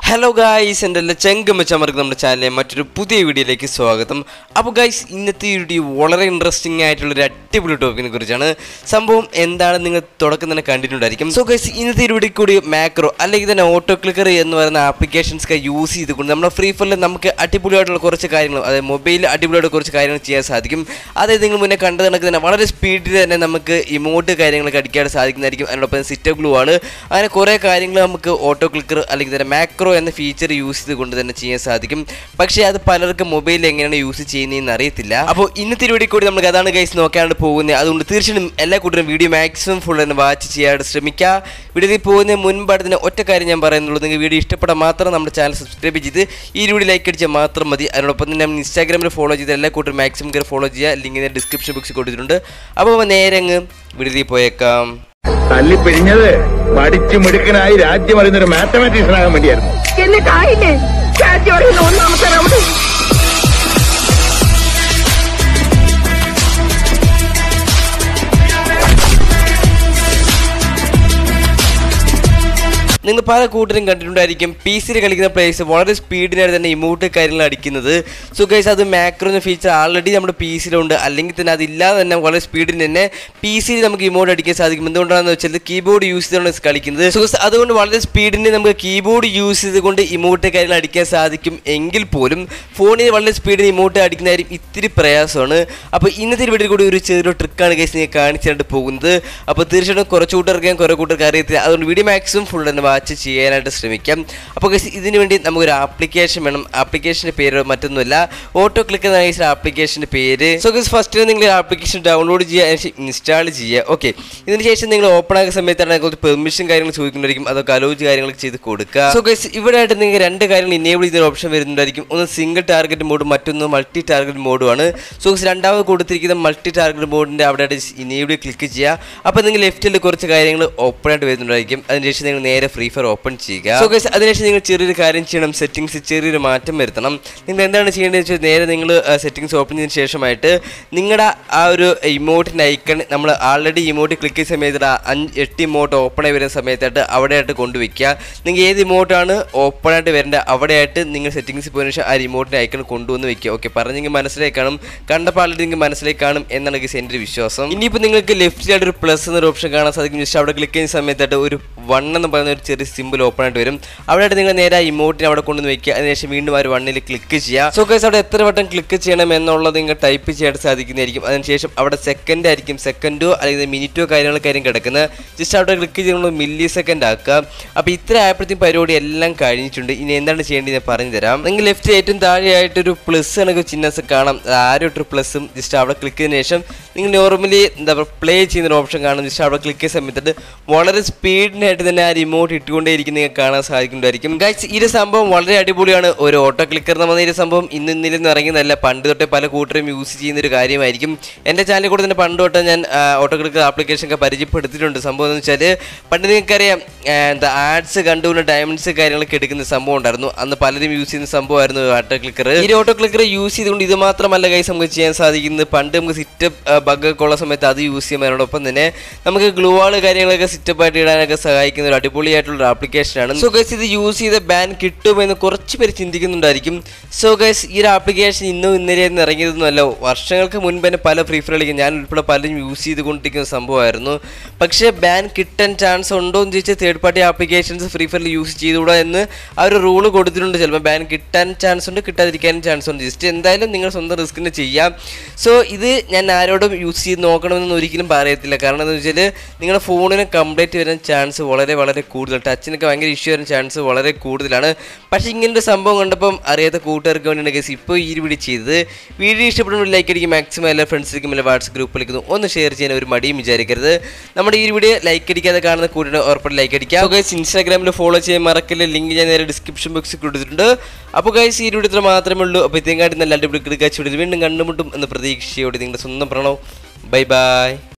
hello guys എൻ്റെ എല്ലാ ചെങ്കമ്മച്ചമർക്ക് നമ്മുടെ ചാനലിലെ മറ്റൊരു പുതിയ വീഡിയോയിലേക്ക് സ്വാഗതം അപ്പോൾ ഗായ്സ് ഇന്നത്തെ ഈ വീഡിയോ വളരെ ഇൻട്രസ്റ്റിംഗ് ആയിട്ടുള്ള ഒരു അടിപൊളി ടോപ്പിക്കിനെ കുറിച്ചാണ് സംഭവം എന്താണെന്ന് നിങ്ങൾ തുടക്കം തന്നെ കണ്ടിട്ടുണ്ടായിരിക്കും സോ ഗൈസ് ഇന്നത്തെ ഈ വീഡിയോ കൂടി മാക്രോ അല്ലെങ്കിൽ തന്നെ ഓട്ടോ ക്ലിക്കർ എന്ന് പറയുന്ന ആപ്ലിക്കേഷൻസ് ഒക്കെ യൂസ് ചെയ്തുകൊണ്ട് നമ്മുടെ ഫ്രീ ഫയറിൽ നമുക്ക് അടിപൊളിയായിട്ടുള്ള കുറച്ച് കാര്യങ്ങൾ അതായത് മൊബൈലിൽ അടിപൊളിയായിട്ട് കുറച്ച് കാര്യങ്ങൾ ചെയ്യാൻ സാധിക്കും അതായത് നിങ്ങൾ മുന്നേ കണ്ടത് കണക്ക് തന്നെ വളരെ സ്പീഡിൽ തന്നെ നമുക്ക് ഇമോട്ട് കാര്യങ്ങളൊക്കെ അടിക്കാൻ സാധിക്കുന്നതായിരിക്കും അതിനോടൊപ്പം സിറ്റ ഗ്ലൂ ആണ് അങ്ങനെ കുറേ കാര്യങ്ങൾ നമുക്ക് ഓട്ടോ ക്ലിക്കർ അല്ലെങ്കിൽ തന്നെ മാക്രോ എന്ന ഫീച്ചർ യൂസ് ചെയ്തുകൊണ്ട് തന്നെ ചെയ്യാൻ സാധിക്കും പക്ഷേ അത് പലർക്കും മൊബൈലിൽ എങ്ങനെയാണ് യൂസ് ചെയ്യുന്നതെന്ന് അറിയത്തില്ല അപ്പോൾ ഇന്നത്തെ വീഡിയോ കൂടി നമുക്ക് അതാണ് ഗൈസ് നോക്കാണ്ട് പോകുന്നത് അതുകൊണ്ട് തീർച്ചയായും എല്ലാ കൂട്ടരും വീഡിയോ മാക്സിമം ഫുൾ തന്നെ വാച്ച് ചെയ്യാൻ ശ്രമിക്കുക വീഡിയോയിൽ പോകുന്നതിന് മുൻപായിട്ട് തന്നെ ഒറ്റ കാര്യം ഞാൻ പറയുന്നുള്ളൂ നിങ്ങൾ വീഡിയോ ഇഷ്ടപ്പെടാൻ മാത്രം നമ്മുടെ ചാനൽ സബ്സ്ക്രൈബ് ചെയ്ത് ഈ വീഡിയോ ലൈക്ക് അടിച്ചാൽ മാത്രം മതി അതിനോടൊപ്പം തന്നെ നമ്മൾ ഇൻസ്റ്റാഗ്രാമിൽ ഫോളോ ചെയ്ത് എല്ലാ കൂട്ടരും മാക്സിമം കയറി ഫോളോ ചെയ്യുക ലിങ്ക് ഞാൻ ഡിസ്ക്രിപ്ഷൻ ബോക്സിൽ കൊടുത്തിട്ടുണ്ട് അപ്പോൾ നേരെ അങ്ങ് വീഡിയോയിൽ പോയേക്കാം തല്ലിപ്പിരിഞ്ഞത് പഠിച്ചു മിടുക്കനായി രാജ്യം അറിയുന്ന ഒരു മാത്തമാറ്റീഷ്യൻ ആകാൻ വേണ്ടിയായിരുന്നു എന്നിട്ടായില്ലേ രാജ്യം അറിയുന്ന ഒന്നാമത്തെ റൗണ്ട് നിങ്ങൾ പല കൂട്ടരും കണ്ടിട്ടുണ്ടായിരിക്കും പി സിയിൽ കളിക്കുന്ന പ്ലേയേഴ്സ് വളരെ സ്പീഡിനായിട്ട് തന്നെ ഇമോട്ട് കാര്യങ്ങൾ അടിക്കുന്നത് സോ ഗൈസ് അത് മാക്രോ എന്ന ഫീച്ചർ ആൾറെഡി നമ്മുടെ പി സിയിലുണ്ട് അല്ലെങ്കിൽ തന്നെ അതില്ലാതെ തന്നെ വളരെ സ്പീഡിന് തന്നെ പി സിയിൽ നമുക്ക് ഇമോട്ട് അടിക്കാൻ സാധിക്കും എന്തുകൊണ്ടാണെന്ന് വെച്ചാൽ കീബോർഡ് യൂസ് ചെയ്താണ് കളിക്കുന്നത് സോ അതുകൊണ്ട് വളരെ സ്പീഡിന് നമുക്ക് കീബോർഡ് യൂസ് ചെയ്തുകൊണ്ട് ഇമോട്ട് കാര്യങ്ങൾ അടിക്കാൻ സാധിക്കും എങ്കിൽ പോലും ഫോണിൽ വളരെ സ്പീഡിന് ഇമോട്ട് അടിക്കുന്നതായിരിക്കും ഇത്തിരി പ്രയാസമാണ് അപ്പോൾ ഇന്നത്തെ വീഡിയോയിൽ കൂടി ഒരു ചെറിയൊരു ട്രിക്കാണ് ഗൈസ് നിങ്ങൾ കാണിച്ചിട്ട് പോകുന്നത് അപ്പോൾ തീർച്ചയായിട്ടും കുറച്ച് കൂട്ടർക്ക് കുറേ കൂട്ടർക്ക് അറിയത്തില്ല അതുകൊണ്ട് വീഡിയോ മാക്സിമം ഫുൾ തന്നെ വാച്ച് ചെയ്യാനായിട്ട് ശ്രമിക്കാം അപ്പോൾ ഗൈസ് ഇതിന് വേണ്ടി നമുക്കൊരു ആപ്ലിക്കേഷൻ വേണം ആപ്ലിക്കേഷൻ്റെ പേര് മറ്റൊന്നുമല്ല ഓട്ടോ ക്ലിക്ക് എന്ന ഗൈസ് ആപ്ലിക്കേഷൻ്റെ പേര് സോ ഗൈസ് ഫസ്റ്റ് നിങ്ങൾ ആപ്ലിക്കേഷൻ ഡൗൺലോഡ് ചെയ്യുക ഇൻസ്റ്റാൾ ചെയ്യുക ഓക്കെ ഇതിന് ശേഷം നിങ്ങൾ ഓപ്പൺ ആകുന്ന സമയത്താണ് കുറച്ച് പെർമിഷൻ കാര്യങ്ങൾ ചോദിക്കുന്നുണ്ടായിരിക്കും അതൊക്കെ അലോജ് കാര്യങ്ങൾ ചെയ്ത് കൊടുക്കുക സോ ഗൈസ് ഇവിടെ ആയിട്ട് നിങ്ങൾക്ക് രണ്ട് കാര്യങ്ങൾ ഇനേബിൾ ചെയ്യുന്ന ഓപ്ഷൻ വരുന്നുണ്ടായിരിക്കും ഒന്ന് സിംഗിൾ ടാർഗറ്റ് മോഡ് മറ്റൊന്ന് മൾട്ടി ടാർഗറ്റ് മോഡുമാണ് സോ ഗൈസ് രണ്ടാമത് കൊടുത്തിരിക്കുന്ന മൾട്ടി ടാർഗറ്റ് മോഡിൻ്റെ അവിടെ ആയിട്ട് ഇനേബിൾ ക്ലിക്ക് ചെയ്യുക അപ്പോൾ നിങ്ങൾ ലെഫ്റ്റിൽ കുറച്ച് കാര്യങ്ങൾ ഓപ്പൺ ആയിട്ട് വരുന്നുണ്ടായിരിക്കും അതിനുശേഷം നിങ്ങൾ നേരെ ഫ്രീ ഫയർ ഓപ്പൺ ചെയ്യുക സോ ഗൈസ് അതിനുശേഷം നിങ്ങൾ ചെറിയൊരു കാര്യം ചെയ്യണം സെറ്റിംഗ്സ് ചെറിയൊരു മാറ്റം വരുത്തണം നിങ്ങൾ എന്താണ് ചെയ്യേണ്ടത് വെച്ചാൽ നേരെ നിങ്ങൾ സെറ്റിംഗ്സ് ഓപ്പൺ ചെയ്തതിന് ശേഷമായിട്ട് നിങ്ങളുടെ ആ ഒരു ഇമോട്ടിൻ്റെ ഐക്കൺ നമ്മൾ ആൾറെഡി ഇമോട്ട് ക്ലിക്ക് ചെയ്യുന്ന സമയത്ത് ആ അഞ്ച് എട്ട് ഇമോട്ട് ഓപ്പൺ ആയി വരുന്ന സമയത്തായിട്ട് അവിടെയായിട്ട് കൊണ്ടുവയ്ക്കുക നിങ്ങൾ ഏത് ഇമോട്ടാണ് ഓപ്പൺ ആയിട്ട് വരേണ്ടത് അവിടെയായിട്ട് നിങ്ങൾ സെറ്റിംഗ്സ് പോയതിനു ശേഷം ആ റിമോട്ടിൻ്റെ ഐക്കൺ കൊണ്ടുവന്ന് വെക്കുക ഓക്കെ പറഞ്ഞെങ്കിൽ മനസ്സിലായി കാണും കണ്ടപ്പോൾ ആൾറെഡി നിങ്ങൾക്ക് മനസ്സിലായി കാണും എന്നാണ് ഗൈസ് എൻ്റെ ഒരു വിശ്വാസം ഇനിയിപ്പോൾ നിങ്ങൾക്ക് ലെഫ്റ്റിലായിട്ട് ഒരു പ്ലസ് എന്നൊരു ഓപ്ഷൻ കാണാൻ സാധിക്കും ജസ്റ്റ് അവിടെ ക്ലിക്ക് ചെയ്യുന്ന സമയത്തായിട്ട് ഒരു വൺ എന്ന് പറയുന്ന ഒരു ചെറിയ സിമ്പിൾ ഓപ്പൺ ആയിട്ട് വരും അവിടെ നിങ്ങൾ നേരെ ആ ഇമോട്ടിനെ അവിടെ കൊണ്ടുവന്ന് വെക്കുക അതിനുശേഷം വീണ്ടും ആ ഒരു വണ്ണിൽ ക്ലിക്ക് ചെയ്യുക സോ ഗൈസ് അവിടെ എത്ര വട്ടം ക്ലിക്ക് ചെയ്യണം എന്നുള്ളത് നിങ്ങൾ ടൈപ്പ് ചെയ്യാൻ സാധിക്കുന്നതായിരിക്കും അതിനുശേഷം അവിടെ സെക്കൻഡ് ആയിരിക്കും സെക്കൻഡോ അല്ലെങ്കിൽ മിനിറ്റോ കാര്യങ്ങളൊക്കെ കിടക്കുന്നത് ജസ്റ്റ് അവിടെ ക്ലിക്ക് ചെയ്യുന്നത് മില്ലി സെക്കൻഡ് ആക്കുക അപ്പോൾ ഇത്ര ആയപ്പോഴത്തേക്കും പരിപാടി എല്ലാം കഴിഞ്ഞിട്ടുണ്ട് ഇനി എന്താണ് ചെയ്യേണ്ടത് ഞാൻ പറഞ്ഞു തരാം നിങ്ങൾ ലെഫ്റ്റ് ഏറ്റവും താഴെയായിട്ടൊരു പ്ലസ് കണക്ക് ചിഹ്നസ് കാണാം ആരൊരു പ്ലസും ജസ്റ്റ് അവിടെ ക്ലിക്ക് ചെയ്തതിന് ശേഷം നിങ്ങൾ നോർമലി എന്താ പറയുക പ്ലേ ചെയ്യുന്ന ഒരു ഓപ്ഷൻ കാണും ജസ്റ്റ് അവിടെ ക്ലിക്ക് ചെയ്യുന്ന സമയത്ത് വളരെ സ്പീഡിനായിട്ട് തന്നെ ആ റിമോട്ട് ഇട്ടുകൊണ്ടേയിരിക്കും നിങ്ങൾക്ക് കാണാൻ സാധിക്കുന്നതായിരിക്കും ഗൈസ് ഈ ഒരു സംഭവം വളരെ അടിപൊളിയാണ് ഒരു ഓട്ടോ ക്ലിക്കർ എന്ന് പറഞ്ഞ ഈ ഒരു സംഭവം ഇന്ന് ഇന്നലെ ഇറങ്ങിയതല്ല പണ്ട് തൊട്ടേ പല കൂട്ടരും യൂസ് ചെയ്യുന്ന ഒരു കാര്യമായിരിക്കും എൻ്റെ ചാനലിൽ കൂടെ തന്നെ പണ്ട് തൊട്ട് ഞാൻ ഓട്ടോ ക്ലിക്കർ ആപ്ലിക്കേഷൻ ഒക്കെ പരിചയപ്പെടുത്തിയിട്ടുണ്ട് സംഭവം എന്ന് വെച്ചാൽ പണ്ട് നിങ്ങൾക്കറിയാം ആ, എന്താ ആഡ്സ് കണ്ടുകൊണ്ട് ഡയമണ്ട്സ് കാര്യങ്ങളൊക്കെ എടുക്കുന്ന സംഭവം ഉണ്ടായിരുന്നു അന്ന് പലരും യൂസ് ചെയ്യുന്ന സംഭവമായിരുന്നു ഓട്ടോ ക്ലിക്കർ ഈ ഓട്ടോ ക്ലിക്കർ യൂസ് ചെയ്തുകൊണ്ട് ഇത് മാത്രമല്ല ഗൈസ് നമുക്ക് ചെയ്യാൻ സാധിക്കുന്നത് പണ്ട് നമുക്ക് സിറ്റപ്പ് ബഗ് ഒക്കെ ഉള്ള സമയത്ത് അത് യൂസ് ചെയ്യാൻ അതിനോടൊപ്പം തന്നെ നമുക്ക് ഗ്ലൂവാള് കാര്യങ്ങളൊക്കെ സിറ്റപ്പ് ആയിട്ട് ഇടാനൊക്കെ സഹായിക്കുന്ന ഒരു അടിപൊളിയായിട്ടുള്ള ഒരു ആപ്ലിക്കേഷനാണ് സോ ഗൈസ് ഇത് യൂസ് ചെയ്ത ബാൻ കിട്ടുമെന്ന് കുറച്ച് പേര് ചിന്തിക്കുന്നുണ്ടായിരിക്കും സോ ഗൈസ് ഈ ഒരു ആപ്ലിക്കേഷൻ ഇന്നും ഇന്നലെ ഒന്നും ഇറങ്ങിയതൊന്നുമല്ല വർഷങ്ങൾക്ക് മുൻപ് തന്നെ പല ഫ്രീ ഫയർ കളിക്കും ഞാൻ ഉൾപ്പെടെ പലരും യൂസ് ചെയ്തുകൊണ്ടിരിക്കുന്ന സംഭവമായിരുന്നു പക്ഷേ ബാൻ കിട്ടാൻ ചാൻസ് ഉണ്ടോ എന്ന് ചോദിച്ചാൽ തേർഡ് പാർട്ടി ആപ്ലിക്കേഷൻസ് ഫ്രീ ഫയറിൽ യൂസ് ചെയ്തുകൂടാ എന്ന് ആ ഒരു റൂള് കൊടുത്തിട്ടുണ്ട് ചിലപ്പോൾ ബാൻ കിട്ടാൻ ചാൻസ് ഉണ്ട് കിട്ടാതിരിക്കാനും ചാൻസ് ഉണ്ട് ജസ്റ്റ് എന്തായാലും നിങ്ങൾ സ്വന്തം റിസ്കിന് ചെയ്യാം സോ ഇത് ഞാൻ ആരോടും യൂസ് ചെയ്ത് നോക്കണമെന്ന് ഒരിക്കലും പറയത്തില്ല കാരണം എന്താണെന്ന് വെച്ചാൽ നിങ്ങളുടെ ഫോണിന് കംപ്ലൈൻറ്റ് വരാൻ ചാൻസ് വളരെ വളരെ കൂടുതൽ ടച്ചിനൊക്കെ ഭയങ്കര ഇഷ്യൂ വരാൻ ചാൻസ് വളരെ കൂടുതലാണ് പക്ഷേ ഇങ്ങനൊരു സംഭവം കണ്ടപ്പം അറിയാത്ത കൂട്ടുകാർക്ക് വേണ്ടിയാണ് കേസ് ഇപ്പോൾ ഈ ഒരു വീഡിയോ ചെയ്തത് വീഡിയോ ഇഷ്ടപ്പെടുന്ന ലൈക്ക് അടിക്കും മാക്സിമം എല്ലാ ഫ്രണ്ട്സിലേക്കും എല്ലാ വാട്സപ്പ് ഗ്രൂപ്പിലേക്കും ഒന്ന് ഷെയർ ചെയ്യാൻ ഒരു മടിയും വിചാരിക്കരുത് നമ്മുടെ ഈ വീഡിയോ ലൈക്ക് അടിക്കാതെ കാണുന്ന കൂട്ടിന് ഉറപ്പായിട്ട് ലൈക്ക് അടിക്കുക അപ്പോൾ ഗൈസ് ഇൻസ്റ്റാഗ്രാമിൽ ഫോളോ ചെയ്യാൻ മറക്കില്ല ലിങ്ക് ഞാൻ നേരെ ഡിസ്ക്രിപ്ഷൻ ബോക്സിൽ കൊടുത്തിട്ടുണ്ട് അപ്പോൾ ഗൈസ് ഈ വീഡിയോ ഇത്ര മാത്രമേ ഉള്ളൂ അപ്പോൾ ഇതേക്കാട്ടി നല്ല അടിപൊളി കിടക്കാച്ചുവിടിൽ വീണ്ടും കണ്ടുമുട്ടും എന്ന പ്രതീക്ഷയോടെ നിങ്ങളുടെ സ്വന്തം പ്രണവ് ബൈ ബൈ